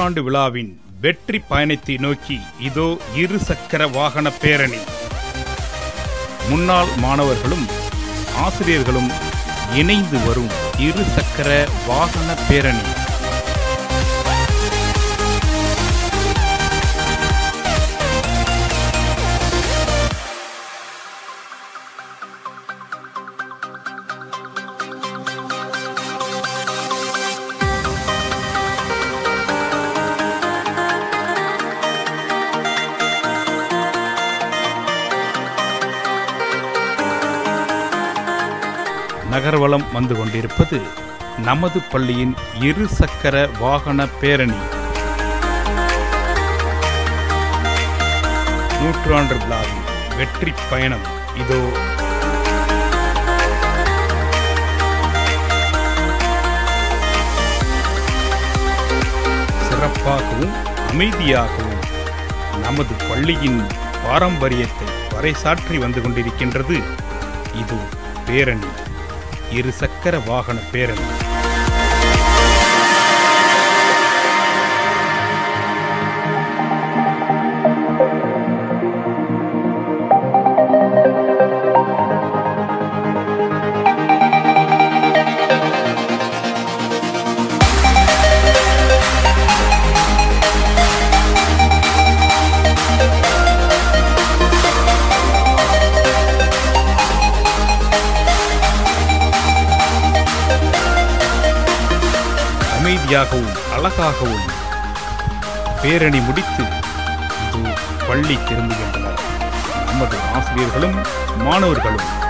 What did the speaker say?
நூற்றாண்டு விழாவின் வெற்றி பயணத்தை நோக்கி இதோ இரு சக்கர வாகன பேரணி முன்னாள் மாணவர்களும் ஆசிரியர்களும் இணைந்து வரும் இரு சக்கர வாகன பேரணி நகர்வலம் வந்து கொண்டிருப்பது நமது பள்ளியின் இரு சக்கர வாகன பேரணி நூற்றாண்டு விழாவின் வெற்றி பயணம் இதோ சிறப்பாகவும் அமைதியாகவும் நமது பள்ளியின் பாரம்பரியத்தை பறைசாற்றி வந்து கொண்டிருக்கின்றது இது பேரணி இரு சக்கர வாகன பேரணி அமைதியாகவும் அழகாகவும் பேரணி முடித்து இது பள்ளி திரும்புகின்றனர் நமது ஆசிரியர்களும் மாணவர்களும்